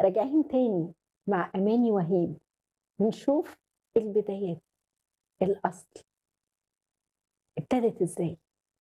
راجعين تاني مع أماني وهيب بنشوف البدايات الأصل ابتدت ازاي؟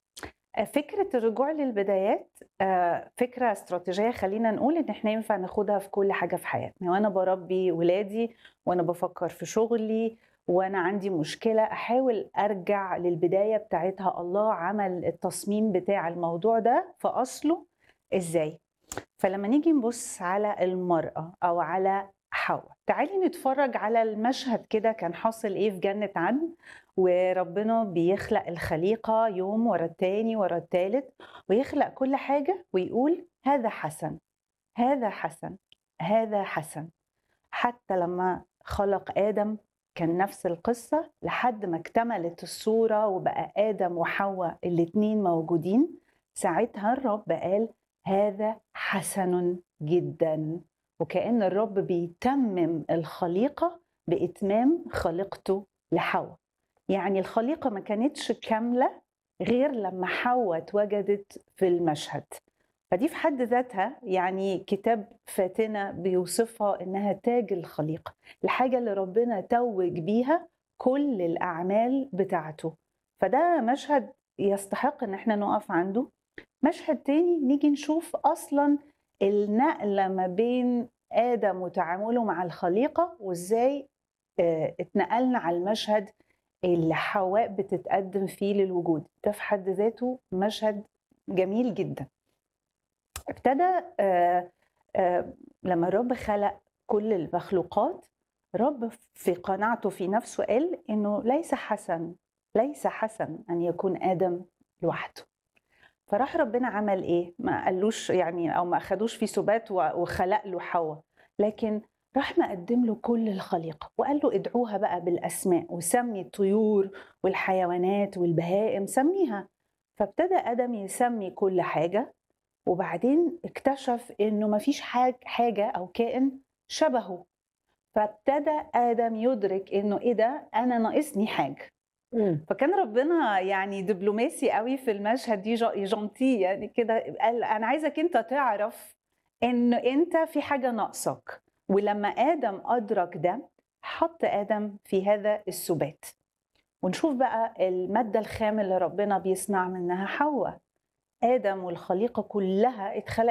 فكرة الرجوع للبدايات آه، فكرة استراتيجية خلينا نقول إن إحنا ينفع ناخدها في كل حاجة في حياتنا وأنا بربي ولادي وأنا بفكر في شغلي وأنا عندي مشكلة أحاول أرجع للبداية بتاعتها الله عمل التصميم بتاع الموضوع ده في أصله إزاي فلما نيجي نبص على المرأة أو على حواء تعالي نتفرج على المشهد كده كان حاصل إيه في جنة عدن وربنا بيخلق الخليقة يوم ورا التاني ورا التالت ويخلق كل حاجة ويقول هذا حسن هذا حسن هذا حسن حتى لما خلق آدم كان نفس القصة لحد ما اكتملت الصورة وبقى آدم وحواء الاتنين موجودين ساعتها الرب قال هذا حسن جدا وكأن الرب بيتمم الخليقة بإتمام خليقته لحواء يعني الخليقة ما كانتش كاملة غير لما حواء اتوجدت في المشهد فدي في حد ذاتها يعني كتاب فاتنة بيوصفها إنها تاج الخليقة الحاجة اللي ربنا توج بيها كل الأعمال بتاعته فده مشهد يستحق إن احنا نقف عنده مشهد تاني نيجي نشوف أصلا النقلة ما بين آدم وتعامله مع الخليقة وإزاي اه اتنقلنا على المشهد اللي حواء بتتقدم فيه للوجود ده في حد ذاته مشهد جميل جدا ابتدى آه آه لما الرب خلق كل المخلوقات رب في قناعته في نفسه قال انه ليس حسن ليس حسن ان يكون ادم لوحده فراح ربنا عمل ايه ما قالوش يعني او ما اخدوش في سبات وخلق له حواء لكن راح مقدم له كل الخليقة وقال له ادعوها بقى بالأسماء وسمي الطيور والحيوانات والبهائم سميها فابتدى آدم يسمي كل حاجة وبعدين اكتشف انه مفيش حاجة, حاجة او كائن شبهه فابتدى آدم يدرك انه ايه ده انا ناقصني حاجة مم. فكان ربنا يعني دبلوماسي قوي في المشهد دي جونتي يعني كده قال انا عايزك انت تعرف ان انت في حاجة ناقصك ولما آدم أدرك ده حط آدم في هذا السبات ونشوف بقى المادة الخام اللي ربنا بيصنع منها حواء آدم والخليقة كلها اتخلق